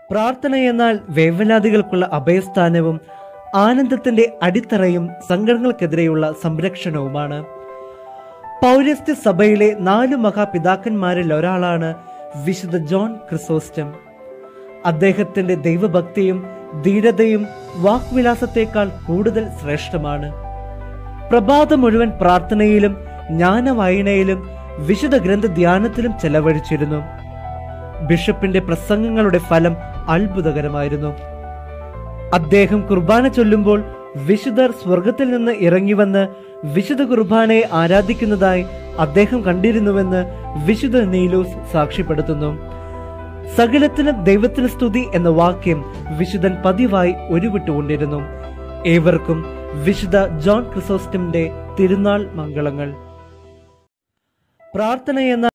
പ്രാർത്ഥന എന്നാൽ വേവലാതികൾക്കുള്ള അഭയസ്ഥാനവും ആനന്ദത്തിന്റെ അടിത്തറയും സങ്കടങ്ങൾക്കെതിരെയുള്ള സംരക്ഷണവുമാണ് പൗരസ്ത്യ സഭയിലെ നാല് മഹാപിതാക്കന്മാരിൽ ഒരാളാണ് വിശുദ്ധ ജോൺ ക്രിസോസ്റ്റം അദ്ദേഹത്തിന്റെ ദൈവഭക്തിയും ധീരതയും വാക്വിലാസത്തേക്കാൾ കൂടുതൽ ശ്രേഷ്ഠമാണ് പ്രഭാതം മുഴുവൻ പ്രാർത്ഥനയിലും ജ്ഞാനവായനയിലും വിശുദ്ധ ഗ്രന്ഥ ധ്യാനത്തിലും ചെലവഴിച്ചിരുന്നു ബിഷപ്പിന്റെ പ്രസംഗങ്ങളുടെ ഫലം അത്ഭുതകരമായിരുന്നു അദ്ദേഹം കുർബാന ചൊല്ലുമ്പോൾ വിശുദ്ധർ സ്വർഗത്തിൽ നിന്ന് ഇറങ്ങിവന്ന് വിശുദ്ധ കുർബാനയെ ആരാധിക്കുന്നതായി അദ്ദേഹം കണ്ടിരുന്നുവെന്ന് വിശുദ്ധ നീലൂസ് സാക്ഷ്യപ്പെടുത്തുന്നു സകലത്തിനും ദൈവത്തിന് സ്തുതി എന്ന വാക്യം വിശുദ്ധൻ പതിവായി ഉരുവിട്ടുകൊണ്ടിരുന്നു ഏവർക്കും വിശുദ്ധ ജോൺ ക്രിസോസ്റ്റമിന്റെ തിരുനാൾ മംഗളങ്ങൾ പ്രാർത്ഥന എന്ന